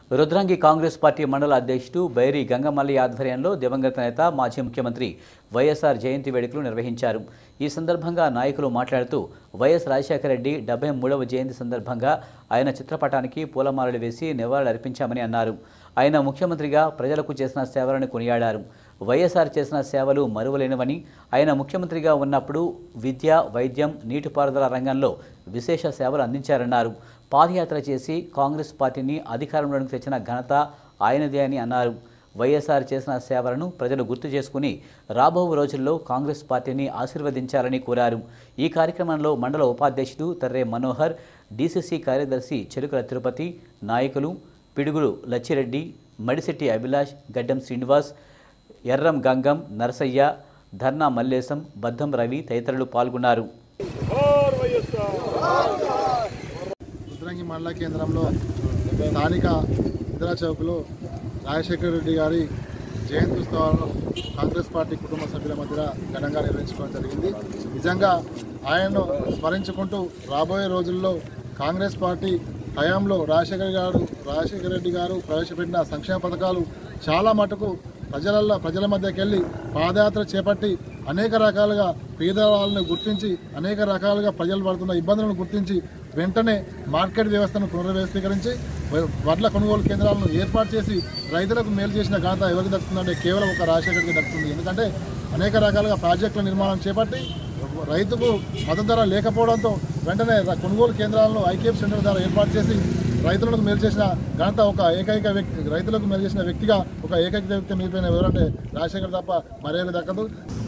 Rudrangi Congress party మండల అధ్యక్షుడు బైరి గంగమల్లి ఆధ్వర్యంలో దివంగత నేత మాజీ ముఖ్యమంత్రి వైఎస్ఆర్ జయంతి వేడుకలు నిర్వహించారు ఈ సందర్భంగా నాయకులు మాట్లాడుతూ వైఎస్ రాజశేఖర రెడ్డి డెబ్బై మూడవ జయంతి సందర్భంగా ఆయన చిత్రపటానికి పూలమాలలు వేసి నివాళులర్పించామని అన్నారు ఆయన ముఖ్యమంత్రిగా ప్రజలకు చేసిన సేవలను కొనియాడారు వైఎస్ఆర్ చేసిన సేవలు మరువలేనివని ఆయన ముఖ్యమంత్రిగా ఉన్నప్పుడు విద్య వైద్యం నీటిపారుదల రంగంలో విశేష సేవలు అందించారన్నారు పాదయాత్ర చేసి కాంగ్రెస్ పార్టీని అధికారంలోకి తెచ్చిన ఘనత ఆయనదే అని అన్నారు వైఎస్ఆర్ చేసిన సేవలను ప్రజలు గుర్తు చేసుకుని రాబో రోజుల్లో కాంగ్రెస్ పార్టీని ఆశీర్వదించాలని కోరారు ఈ కార్యక్రమంలో మండల ఉపాధ్యక్షుడు తర్రే మనోహర్ డీసీసీ కార్యదర్శి చెరుకుల తిరుపతి నాయకులు పిడుగులు లచ్చిరెడ్డి మడిశెట్టి అభిలాష్ గడ్డం శ్రీనివాస్ ఎర్రం గంగం నరసయ్య ధర్నా మల్లేశం బద్దం రవి తదితరులు పాల్గొన్నారు రుద్రంగి మండల కేంద్రంలో స్థానిక ఇందిరా చౌక్లో రాజశేఖర రెడ్డి గారి జయంతి ఉత్సవాలను కాంగ్రెస్ పార్టీ కుటుంబ సభ్యుల మధ్య ఘనంగా నిర్వహించుకోవడం జరిగింది నిజంగా ఆయనను స్మరించుకుంటూ రాబోయే రోజుల్లో కాంగ్రెస్ పార్టీ హయాంలో రాజశేఖర్ గారు రాజశేఖర రెడ్డి గారు ప్రవేశపెట్టిన సంక్షేమ పథకాలు చాలా మటుకు ప్రజల ప్రజల మధ్యకి వెళ్ళి పాదయాత్ర చేపట్టి అనేక రకాలుగా పేదవాళ్ళని గుర్తించి అనేక రకాలుగా ప్రజలు పడుతున్న ఇబ్బందులను గుర్తించి వెంటనే మార్కెట్ వ్యవస్థను పునర్వ్యవస్థీకరించి వ- వడ్ల కొనుగోలు కేంద్రాలను ఏర్పాటు చేసి రైతులకు మేలు చేసిన ఘనత ఎవరికి దక్కుతుందంటే కేవలం ఒక రాజశేఖర్కి దక్కుతుంది ఎందుకంటే అనేక రకాలుగా ప్రాజెక్టుల నిర్మాణం చేపట్టి రైతుకు మద్దతు ధర లేకపోవడంతో వెంటనే ర- కొనుగోలు కేంద్రాలను ఐకేఎఫ్ సెంటర్ ద్వారా ఏర్పాటు చేసి రైతులకు మేలు చేసిన ఘనత ఒక ఏకైక వ్యక్తి రైతులకు మేలు చేసిన వ్యక్తిగా ఒక ఏకైక వ్యక్తి మిగిలిపోయిన ఎవరంటే రాజశేఖర్ తప్ప మరేవి దక్కదు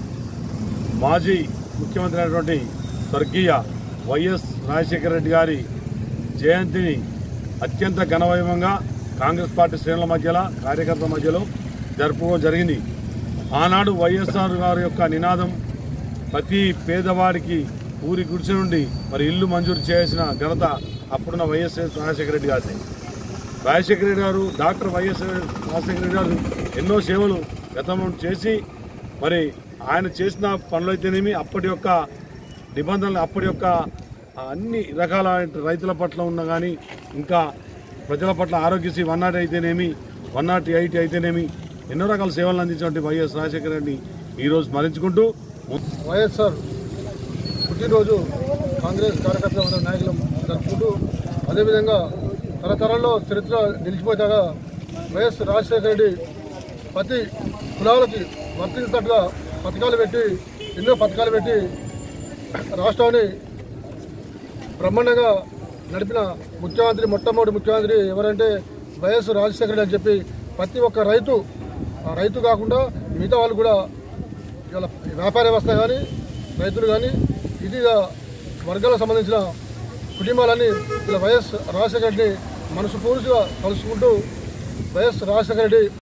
మాజీ ముఖ్యమంత్రి అయినటువంటి స్వర్గీయ వైఎస్ రాజశేఖర రెడ్డి గారి జయంతిని అత్యంత ఘనవైభవంగా కాంగ్రెస్ పార్టీ శ్రేణుల మధ్యలో కార్యకర్తల మధ్యలో జరుపుకోవడం జరిగింది ఆనాడు వైఎస్ఆర్ గారి యొక్క నినాదం ప్రతి పేదవాడికి ఊరి గుడిసె నుండి మరి ఇల్లు మంజూరు చేయాల్సిన ఘనత అప్పుడున్న వైఎస్ రాజశేఖర రెడ్డి గారిది రాజశేఖర రెడ్డి గారు డాక్టర్ వైఎస్ రాజశేఖర రెడ్డి గారు ఎన్నో సేవలు గతంలో చేసి మరి ఆయన చేసిన పనులు అయితేనేమి అప్పటి యొక్క నిబంధనలు అప్పటి యొక్క అన్ని రకాల రైతుల పట్ల ఉన్న కానీ ఇంకా ప్రజల పట్ల ఆరోగ్యశ్రీ వన్ నాట్ అయితేనేమి వన్ నాట్ ఎయిట్ అయితేనేమి ఎన్నో రకాల సేవలు అందించినటువంటి వైఎస్ రాజశేఖర రెడ్డిని ఈరోజు స్మరించుకుంటూ వైఎస్ఆర్ పుట్టినరోజు కాంగ్రెస్ కార్యకర్తల మన నాయకులు జరుపుకుంటూ అదేవిధంగా తరతరాల్లో చరిత్ర నిలిచిపోయేలాగా వైఎస్ రాజశేఖర రెడ్డి ప్రతి కులాలకి వర్తించేటట్టుగా పథకాలు పెట్టి ఎన్నో పథకాలు పెట్టి రాష్ట్రాన్ని బ్రహ్మాండంగా నడిపిన ముఖ్యమంత్రి మొట్టమొదటి ముఖ్యమంత్రి ఎవరంటే వైఎస్ రాజశేఖర రెడ్డి అని చెప్పి ప్రతి ఒక్క రైతు ఆ రైతు కాకుండా మిగతా వాళ్ళు కూడా ఇలా వ్యాపార వ్యవస్థ కానీ రైతులు కానీ ఇది వర్గాలకు సంబంధించిన కుటుంబాలన్నీ ఇలా వైఎస్ రాజశేఖర రెడ్డిని మనసు పూర్తిగా కలుసుకుంటూ వైఎస్ రాజశేఖర రెడ్డి